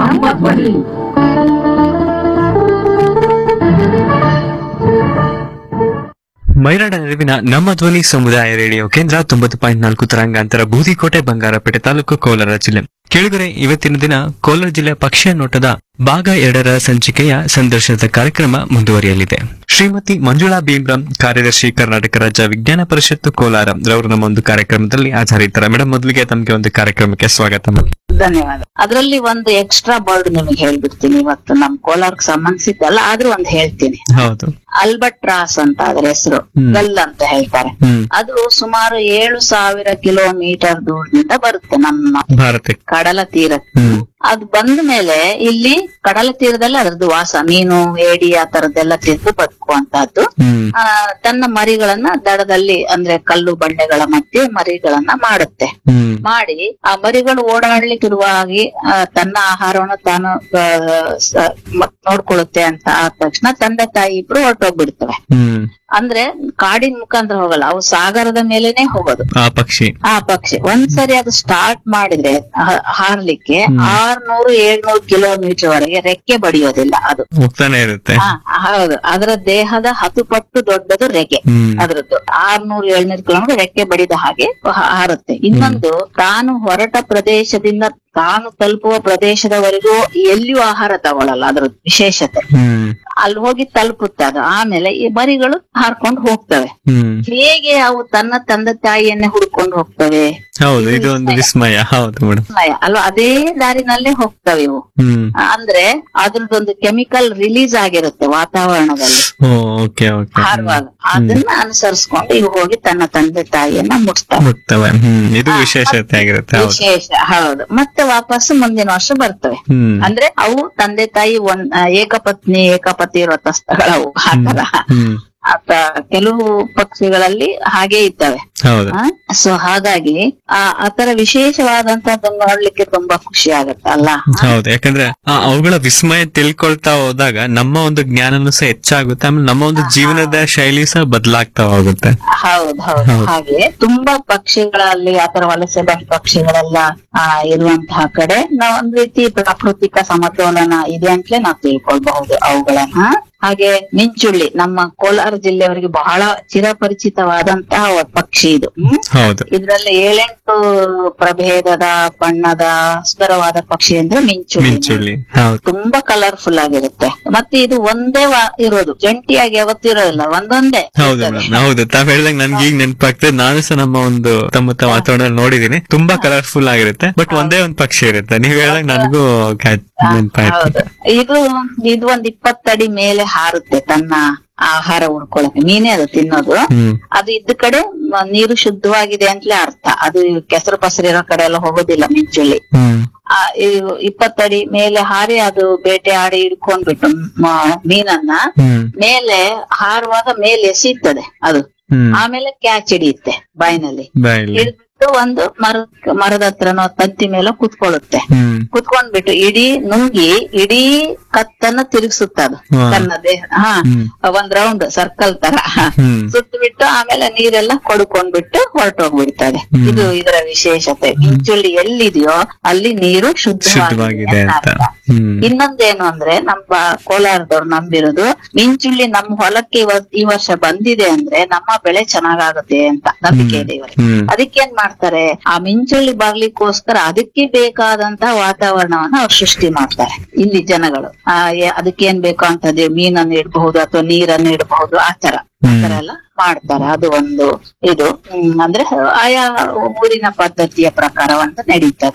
ನಮ್ಮ ಧ್ವನಿ ಮೈರಾಡ ನಡುವಿನ ನಮ್ಮ ಧ್ವನಿ ಸಮುದಾಯ ರೇಡಿಯೋ ಕೇಂದ್ರ ತೊಂಬತ್ತು ಪಾಯಿಂಟ್ ನಾಲ್ಕು ತರಂಗಾಂತರ ಬೂದಿಕೋಟೆ ಬಂಗಾರಪೇಟೆ ತಾಲೂಕು ಕೋಲಾರ ಜಿಲ್ಲೆ ಕೇಳುಗರೆ ಇವತ್ತಿನ ದಿನ ಕೋಲಾರ ಜಿಲ್ಲೆ ಪಕ್ಷಿಯ ನೋಟದ ಭಾಗ ಎರಡರ ಸಂಚಿಕೆಯ ಸಂದರ್ಶನದ ಕಾರ್ಯಕ್ರಮ ಮುಂದುವರಿಯಲಿದೆ ಶ್ರೀಮತಿ ಮಂಜುಳಾ ಭೀಮ್ರಾಮ್ ಕಾರ್ಯದರ್ಶಿ ಕರ್ನಾಟಕ ರಾಜ್ಯ ವಿಜ್ಞಾನ ಪರಿಷತ್ತು ಕೋಲಾರ ರವರು ನಮ್ಮ ಒಂದು ಕಾರ್ಯಕ್ರಮದಲ್ಲಿ ಹಾಜರಿದ್ದಾರೆ ಮೇಡಮ್ ಮೊದಲಿಗೆ ತಮಗೆ ಒಂದು ಕಾರ್ಯಕ್ರಮಕ್ಕೆ ಸ್ವಾಗತ madam. ಧನ್ಯವಾದ ಅದರಲ್ಲಿ ಒಂದು ಎಕ್ಸ್ಟ್ರಾ ಬರ್ಡ್ ನಿಮಗೆ ಹೇಳ್ಬಿಡ್ತೀನಿ ಇವತ್ತು ನಮ್ ಕೋಲಾರಕ್ಕೆ ಸಂಬಂಧಿಸಿದ್ದಲ್ಲ ಆದ್ರೂ ಒಂದು ಹೇಳ್ತೀನಿ ಹೌದು ಅಲ್ಬಟ್ರಾಸ್ ಅಂತ ಅದ್ರ ಹೆಸರು ಹ್ಮ್. ಗಲ್ ಅಂತ ಹೇಳ್ತಾರೆ ಹ್ಮ್ ಅದು ಸುಮಾರು ಏಳು ಸಾವಿರ ಕಿಲೋಮೀಟರ್ ದೂರದಿಂದ ಬರುತ್ತೆ ನಮ್ಮ ಭಾರತಕ್ಕೆ ಕಡಲ ತೀರಕ್ಕೆ ಹ್ಮ್ ಅದು ಬಂದ ಮೇಲೆ ಇಲ್ಲಿ ಕಡಲ ತೀರದಲ್ಲಿ ಅದ್ರದ್ದು ವಾಸ ಮೀನು ಏಡಿ ಆ ತರದ್ದೆಲ್ಲ ತಿಂದು ಬದುಕುವಂತಹದ್ದು ಹ್ಮ್ ಆ, ತನ್ನ ಮರಿಗಳನ್ನ ದಡದಲ್ಲಿ ಅಂದ್ರೆ ಕಲ್ಲು ಬಂಡೆಗಳ ಮಧ್ಯೆ ಮರಿಗಳನ್ನ ಮಾಡುತ್ತೆ ಹ್ಮ್ ಮಾಡಿ ಆ ಮರಿಗಳು ಓಡಾಡ್ಲಿಕ್ಕಿರುವಾಗಿ ಆ, ತನ್ನ ಆಹಾರವನ್ನು ತಾನು ಆ, ಸ- ಮ- ನೋಡ್ಕೊಳ್ಳುತ್ತೆ ಅಂತ ಆದ ತಕ್ಷಣ ತಂದೆ ತಾಯಿ ಇಬ್ರು ಹೊರಟೋಗ್ಬಿಡ್ತವೆ ಹ್ಮ್ ಅಂದ್ರೆ ಕಾಡಿನ ಮುಖಾಂತರ ಹೋಗಲ್ಲ ಅವು ಸಾಗರದ ಮೇಲೆನೆ ಹೋಗೋದು ಆ ಪಕ್ಷಿ ಆ ಪಕ್ಷಿ ಒಂದ್ಸರಿ ಅದು ಸ್ಟಾರ್ಟ್ ಮಾಡಿದ್ರೆ ಹ- ಹಾರ್ಲಿಕ್ಕೆ ಆರ್ನೂರು ಏಳ್ನೂರು ಕಿಲೋಮೀಟರ್ ವರೆಗೆ ರೆಕ್ಕೆ ಬಡಿಯೋದಿಲ್ಲ ಅದು ಹೋಗ್ತಾನೆ ಇರುತ್ತೆ ಹಾ ಹೌದು ಅದರ ದೇಹದ ಹತ್ತು ಪಟ್ಟು ದೊಡ್ಡದು ರೆಕ್ಕೆ ಹ್ಮ್ ಅದ್ರದ್ದು ಆರ್ನೂರು ಏಳ್ನೂರು ಕಿಲೋಮೀಟರ್ ರೆಕ್ಕೆ ಬಡಿದ ಹಾಗೆ ಹ- ಹಾರುತ್ತೆ ಇನ್ನೊಂದು ತಾನು ಹೊರಟ ಪ್ರದೇಶದಿಂದ ತಾನು ತಲುಪುವ ಪ್ರದೇಶದವರೆಗೂ ಎಲ್ಲಿಯೂ ಆಹಾರ ತಗೊಳಲ್ಲ ಅದ್ರ ವಿಶೇಷತೆ ಹ್ಮ್ ಅಲ್ಲಿ ಹೋಗಿ ತಲುಪುತ್ತೆ ಅದು ಆಮೇಲೆ ಈ ಮರಿಗಳು ಹಾರ್ಕೊಂಡು ಹೋಗ್ತವೆ ಹ್ಮ್ ಹೇಗೆ ಅವು ತನ್ನ ತಂದೆ ತಾಯಿಯನ್ನೇ ಹುಡ್ಕೊಂಡು ಹೋಗ್ತವೆ ಹೌದು ಇದು ಒಂದು ವಿಸ್ಮಯ ಹೌದು ಮೇಡಮ್ ಸಮಯ ಅಲ್ವಾ ಅದೇ ದಾರಿನಲ್ಲೇ ಹೋಗ್ತವೆ ಇವು ಹ್ಮ್ ಅಂದ್ರೆ ಅದ್ರದ್ದೊಂದು ಕೆಮಿಕಲ್ ರಿಲೀಸ್ ಆಗಿರುತ್ತೆ ವಾತಾವರಣದಲ್ಲಿ ಓ ಓಕೆ ಓಕೆ ಹಾರುವಾಗ ಅದನ್ನ ಅನುಸರಿಸ್ಕೊಂಡು ಇವು ಹೋಗಿ ತನ್ನ ತಂದೆ ತಾಯಿಯನ್ನ ಮುಟ್ತವೆ ಮುಟ್ತವೆ ಹ್ಮ್ ಇದು ವಿಶೇಷತೆ ಆಗಿರುತ್ತೆ ಹೌದು ವಿಶೇಷ ಹೌದು ಮತ್ತೆ ವಾಪಸ್ ಮುಂದಿನ ವರ್ಷ ಬರ್ತವೆ ಹ್ಮ್ ಅಂದ್ರೆ ಅವು ತಂದೆ ತಾಯಿ ಒಂದ್ ಆ, ಏಕಪತ್ನಿ ಏಕಪತಿ ವ್ರತಸ್ಥಗಳವು ಆತರ ಹ್ಮ್ ಆತ ಕೆಲವು ಪಕ್ಷಿಗಳಲ್ಲಿ ಹಾಗೆ ಇರ್ತವೆ ಹೌದು ಸೊ ಹಾಗಾಗಿ ಆ ಆತರ ವಿಶೇಷವಾದಂತದ್ದನ್ನ ನೋಡ್ಲಿಕ್ಕೆ ತುಂಬಾ ಖುಷಿ ಆಗತ್ತೆ ಅಲ್ಲ ಹೌದು ಯಾಕಂದ್ರೆ ಆ ಅವುಗಳ ವಿಸ್ಮಯ ತಿಳ್ಕೊಳ್ತಾ ಹೋದಾಗ ನಮ್ಮ ಒಂದು ಜ್ಞಾನನು ಸಹ ಹೆಚ್ಚಾಗುತ್ತೆ ಆಮೇಲೆ ನಮ್ಮ ಒಂದು ಜೀವನದ ಶೈಲಿ ಸಹ ಬದಲಾಗ್ತಾ ಹೋಗುತ್ತೆ ಹೌದು ಹೌದು ಹೌದು. ಹಾಗೆ ತುಂಬಾ ಪಕ್ಷಿಗಳಲ್ಲಿ ಆತರ ವಲಸೆ ಬಂದ ಪಕ್ಷಿಗಳೆಲ್ಲ ಆ ಇರುವಂತಹ ಕಡೆ ನಾವು ಒಂದ್ ರೀತಿ ಪ್ರಾಕೃತಿಕ ಸಮತೋಲನ ಇದೆ ಅಂತಲೇ ನಾವು ತಿಳ್ಕೊಳ್ಬಹುದು ಅವುಗಳನ್ನ ಹಾಗೆ ಮಿಂಚುಳ್ಳಿ ನಮ್ಮ ಕೋಲಾರ ಜಿಲ್ಲೆಯವರಿಗೆ ಬಹಳ ಚಿರಪರಿಚಿತವಾದಂತಹ ಒಂದ್ ಪಕ್ಷಿ ಇದು ಹ್ಮ್ ಹೌದು ಇದ್ರಲ್ಲಿ ಏಳೆಂಟು ಪ್ರಭೇದದ ಬಣ್ಣದ ಸುಂದರವಾದ ಪಕ್ಷಿ ಅಂದ್ರೆ ಮಿಂಚುಳ್ಳಿ ಮಿಂಚುಳ್ಳಿ ಹೌದು ತುಂಬಾ ಕಲರ್ಫುಲ್ ಆಗಿರುತ್ತೆ ಮತ್ತೆ ಇದು ಒಂದೇ ವಾ- ಇರೋದು ಜಂಟಿಯಾಗಿ ಯಾವತ್ತೂ ಇರೋದಿಲ್ಲ ಒಂದೊಂದೇ ಹೌದು ಇರ್ತದೆ. ಮೇಡಮ್ ಹೌದು ತಾವ್ ಹೇಳ್ದಂಗ್ ನನ್ಗೆ ಈಗ ನೆನಪಾಗ್ತದೆ ನಾನು ಸಹ ನಮ್ಮ ಒಂದು ಸುತ್ತಮುತ್ತ ವಾತಾವರಣ ನೋಡಿದೀನಿ ತುಂಬಾ ಕಲರ್ಫುಲ್ ಆಗಿರುತ್ತೆ ಬಟ್ ಒಂದೇ ಒಂದು ಪಕ್ಷಿ ಇರುತ್ತೆ ನೀವ್ ಹೇಳ್ದಂಗ್ ನನಗೂ ನೆನಪಾಯ್ತು ಹೌದು ಇದು ಇದು ಒಂದ್ ಇಪ್ಪತ್ತಡಿ ಮೇಲೆ ಹಾರುತ್ತೆ ತನ್ನ ಆಹಾರ ಉಳ್ಕೊಳಕ್ಕೆ ಮೀನೇ ಅದು ತಿನ್ನೋದು ಹ್ಮ್ ಅದು ಇದ್ದ ಕಡೆ ಮ- ನೀರು ಶುದ್ಧವಾಗಿದೆ ಅಂತಲೇ ಅರ್ಥ ಅದು ಕೆಸರು ಪಸರು ಇರೋ ಕಡೆ ಎಲ್ಲ ಹೋಗೋದಿಲ್ಲ ಮಿಂಚುಳ್ಳಿ ಹ್ಮ್ ಆ, ಇವು ಇಪ್ಪತ್ತಡಿ ಮೇಲೆ ಹಾರಿ ಅದು ಬೇಟೆ ಆಡಿ ಹಿಡ್ಕೊಂಡ್ಬಿಟ್ಟು ಮ- ಮೀನನ್ನ ಹ್ಮ್ ಮೇಲೆ ಹಾರುವಾಗ ಮೇಲೆ ಎಸೀತದೆ ಅದು ಹ್ಮ್ ಆಮೇಲೆ ಕ್ಯಾಚ್ ಹಿಡಿಯುತ್ತೆ ಬಾಯಿನಲ್ಲಿ ಬಾಯಲ್ಲಿ ಹಿಡಿದ್ಬಿಟ್ಟು ಒಂದು ಮರ ಮರದ ಹತ್ರನೋ ತಂತಿ ಮೇಲೆ ಕುತ್ಕೊಳ್ಳುತ್ತೆ ಹ್ಮ್ ಕುತ್ಕೊಂಡ್ಬಿಟ್ಟು ಇಡೀ ನುಂಗಿ ಇಡೀ ಕತ್ತನ್ನ ತಿರುಗಿಸುತ್ತ ಅದು ಹಾ. ತನ್ನ ದೇಹ ಹಾ ಹ್ಮ್ ಒಂದ್ ರೌಂಡ್ ಸರ್ಕಲ್ ತರ ಹ್ಮ್ ಸುತ್ತಬಿಟ್ಟು ಆಮೇಲೆ ನೀರೆಲ್ಲ ಕೊಡ್ಕೊಂಡ್ಬಿಟ್ಟು ಹೊರಟೋಗ್ಬಿಡ್ತದೆ ಹ್ಮ್. ಇದು ಇದರ ವಿಶೇಷತೆ ಮಿಂಚುಳ್ಳಿ ಎಲ್ಲಿದೆಯೋ ಅಲ್ಲಿ ನೀರು ಶುದ್ಧವಾಗಿದೆ ಶುದ್ಧವಾಗಿದೆ ಅಂತ ಅಂತ ಅರ್ಥ. ಹ್ಮ್ ಇನ್ನೊಂದೇನು ಅಂದ್ರೆ ನಮ್ಮ ಕೋಲಾರದವ್ರು ನಂಬಿರೋದು ಮಿಂಚುಳ್ಳಿ ನಮ್ಮ ಹೊಲಕ್ಕೆ ಇವ- ಈ ವರ್ಷ ಬಂದಿದೆ ಅಂದ್ರೆ ನಮ್ಮ ಬೆಳೆ ಚೆನ್ನಾಗಾಗುತ್ತೆ ಅಂತ ನಂಬಿಕೆ ಇದೆ ಇವರಿಗೆ ಹ್ಮ್ ಅದಕ್ಕೇನ್ ಮಾಡ್ತಾರೆ ಆ ಮಿಂಚುಳ್ಳಿ ಬರ್ಲಿಕ್ಕೋಸ್ಕರ ಅದಕ್ಕೆ ಬೇಕಾದಂತಹ ವಾತಾವರಣವನ್ನ ಅವ್ರು ಸೃಷ್ಟಿ ಮಾಡ್ತಾರೆ ಇಲ್ಲಿ ಜನಗಳು ಆ ಏ- ಅದಕ್ಕೇನ್ ಬೇಕು ಅಂತದ್ದು ಮೀನನ್ನು ಇಡಬಹುದು ಅಥವಾ ನೀರನ್ನು ಇಡಬಹುದು ಆತರ ಆತರ ಎಲ್ಲ ಮಾಡ್ತಾರೆ ಅದು ಒಂದು ಇದು ಹ್ಮ್, ಅಂದ್ರೆ ಆಯಾ ಊರಿನ ಪದ್ಧತಿಯ ಪ್ರಕಾರವಂತ ನಡೀತದೆ